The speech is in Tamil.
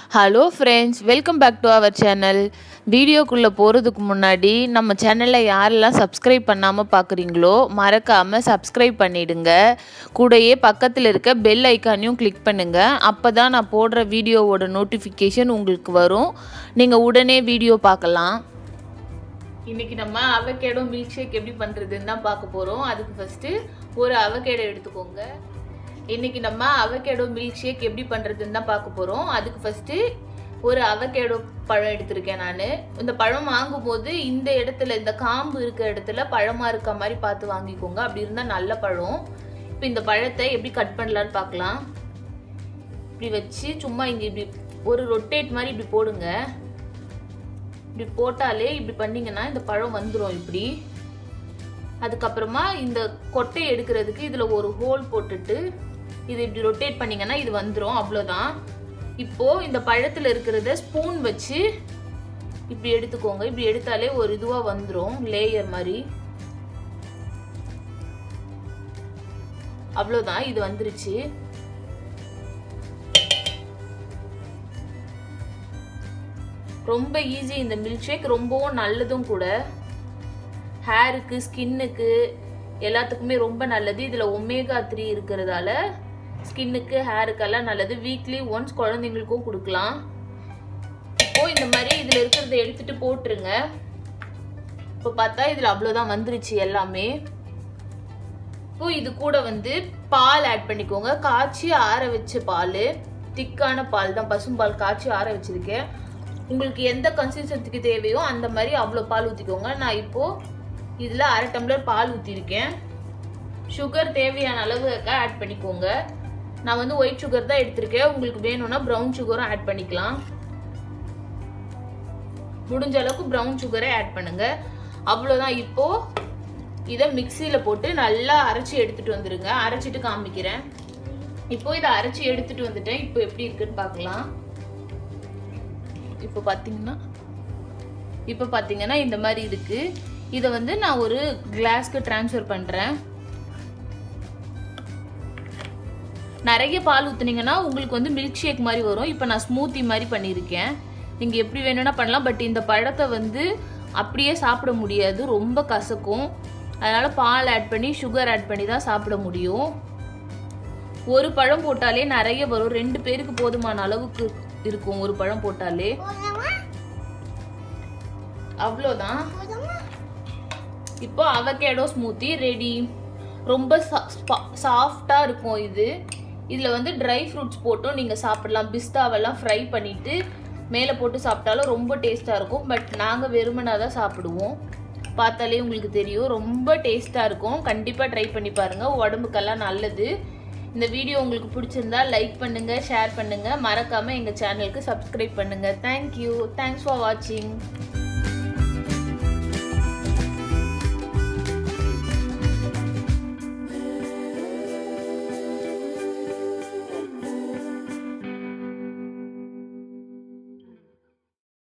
hello friends welcome back to our channel வீடியோக்குள்ளே போகிறதுக்கு முன்னாடி நம்ம சேனலில் யாரெல்லாம் சப்ஸ்கிரைப் பண்ணாமல் பார்க்குறீங்களோ மறக்காமல் சப்ஸ்கிரைப் பண்ணிடுங்க கூடயே பக்கத்தில் இருக்க பெல் ஐக்கானையும் கிளிக் பண்ணுங்கள் அப்போ தான் நான் போடுற வீடியோவோட நோட்டிஃபிகேஷன் உங்களுக்கு வரும் நீங்கள் உடனே வீடியோ பார்க்கலாம் இன்னைக்கு நம்ம அவகேடோ மில்க் ஷேக் எப்படி பண்ணுறதுன்னு தான் பார்க்க போகிறோம் அதுக்கு ஃபஸ்ட்டு ஒரு அவகேடோ எடுத்துக்கோங்க இன்னைக்கு நம்ம அவகேடோ மில்க் ஷேக் எப்படி பண்ணுறதுன்னு தான் பார்க்க போகிறோம் அதுக்கு ஃபஸ்ட்டு ஒரு அவகேடோ பழம் எடுத்திருக்கேன் நான் இந்த பழம் வாங்கும்போது இந்த இடத்துல இந்த காம்பு இருக்க இடத்துல பழமாக இருக்க மாதிரி பார்த்து வாங்கிக்கோங்க அப்படி இருந்தால் நல்ல பழம் இப்போ இந்த பழத்தை எப்படி கட் பண்ணலான்னு பார்க்கலாம் இப்படி வச்சு சும்மா இங்கே இப்படி ஒரு ரொட்டேட் மாதிரி இப்படி போடுங்க இப்படி போட்டாலே இப்படி பண்ணிங்கன்னா இந்த பழம் வந்துடும் இப்படி அதுக்கப்புறமா இந்த கொட்டையை எடுக்கிறதுக்கு இதில் ஒரு ஹோல் போட்டுட்டு இது இப்படி ரொட்டேட் பண்ணிங்கன்னா இது வந்துடும் அவ்வளோதான் இப்போது இந்த பழத்தில் இருக்கிறத ஸ்பூன் வச்சு இப்படி எடுத்துக்கோங்க இப்படி எடுத்தாலே ஒரு இதுவாக வந்துடும் லேயர் மாதிரி அவ்வளோதான் இது வந்துருச்சு ரொம்ப ஈஸி இந்த மில்க் ஷேக் ரொம்பவும் நல்லதும் கூட ஹேருக்கு ஸ்கின்னுக்கு எல்லாத்துக்குமே ரொம்ப நல்லது இதில் ஒமேகா த்ரீ இருக்கிறதால ஸ்கின்னுக்கு ஹேருக்கெல்லாம் நல்லது வீக்லி ஒன்ஸ் குழந்தைங்களுக்கும் கொடுக்கலாம் இப்போ இந்த மாதிரி இதில் இருக்கிறத எடுத்துட்டு போட்டுருங்க இப்போ பார்த்தா இதில் அவ்வளோதான் வந்துருச்சு எல்லாமே இப்போ இது கூட வந்து பால் ஆட் பண்ணிக்கோங்க காய்ச்சி ஆற வச்ச பால் திக்கான பால் தான் பசும்பால் காய்ச்சி ஆற வச்சிருக்கேன் உங்களுக்கு எந்த கன்சிஸ்டன்சிக்கு தேவையோ அந்த மாதிரி அவ்வளோ பால் ஊற்றிக்கோங்க நான் இப்போது இதில் அரை டம்ளர் பால் ஊற்றிருக்கேன் சுகர் தேவையான அளவுக்கு ஆட் பண்ணிக்கோங்க நான் வந்து ஒயிட் சுகர் தான் எடுத்திருக்கேன் உங்களுக்கு வேணும்னா ப்ரௌன் சுகரும் ஆட் பண்ணிக்கலாம் முடிஞ்ச அளவுக்கு ப்ரௌன் சுகரை ஆட் பண்ணுங்க அவ்வளோதான் இப்போ இதை மிக்சியில் போட்டு நல்லா அரைச்சி எடுத்துட்டு வந்துருங்க அரைச்சிட்டு காமிக்கிறேன் இப்போ இதை அரைச்சி எடுத்துட்டு வந்துட்டேன் இப்போ எப்படி இருக்குன்னு பார்க்கலாம் இப்போ பார்த்தீங்கன்னா இப்போ பார்த்தீங்கன்னா இந்த மாதிரி இருக்கு இதை வந்து நான் ஒரு கிளாஸ்க்கு ட்ரான்ஸ்ஃபர் பண்ணுறேன் நிறைய பால் ஊற்றுனீங்கன்னா உங்களுக்கு வந்து மில்க் ஷேக் மாதிரி வரும் இப்போ நான் ஸ்மூத்தி மாதிரி பண்ணியிருக்கேன் நீங்கள் எப்படி வேணும்னா பண்ணலாம் பட் இந்த பழத்தை வந்து அப்படியே சாப்பிட முடியாது ரொம்ப கசக்கும் அதனால் பால் ஆட் பண்ணி சுகர் ஆட் பண்ணி தான் சாப்பிட முடியும் ஒரு பழம் போட்டாலே நிறைய வரும் ரெண்டு பேருக்கு போதுமான அளவுக்கு இருக்கும் ஒரு பழம் போட்டாலே அவ்வளோதான் இப்போ அவகேடோ ஸ்மூத்தி ரெடி ரொம்ப சாஃப்டாக இருக்கும் இது இதில் வந்து ட்ரை ஃப்ரூட்ஸ் போட்டும் நீங்கள் சாப்பிடலாம் பிஸ்தாவெல்லாம் ஃப்ரை பண்ணிவிட்டு மேலே போட்டு சாப்பிட்டாலும் ரொம்ப டேஸ்ட்டாக இருக்கும் பட் நாங்கள் வெறுமனாக தான் சாப்பிடுவோம் பார்த்தாலே உங்களுக்கு தெரியும் ரொம்ப டேஸ்ட்டாக இருக்கும் கண்டிப்பாக ட்ரை பண்ணி பாருங்கள் உடம்புக்கெல்லாம் நல்லது இந்த வீடியோ உங்களுக்கு பிடிச்சிருந்தா லைக் பண்ணுங்கள் ஷேர் பண்ணுங்கள் மறக்காமல் எங்கள் சேனலுக்கு சப்ஸ்கிரைப் பண்ணுங்கள் தேங்க்யூ தேங்க்ஸ் ஃபார் வாட்சிங்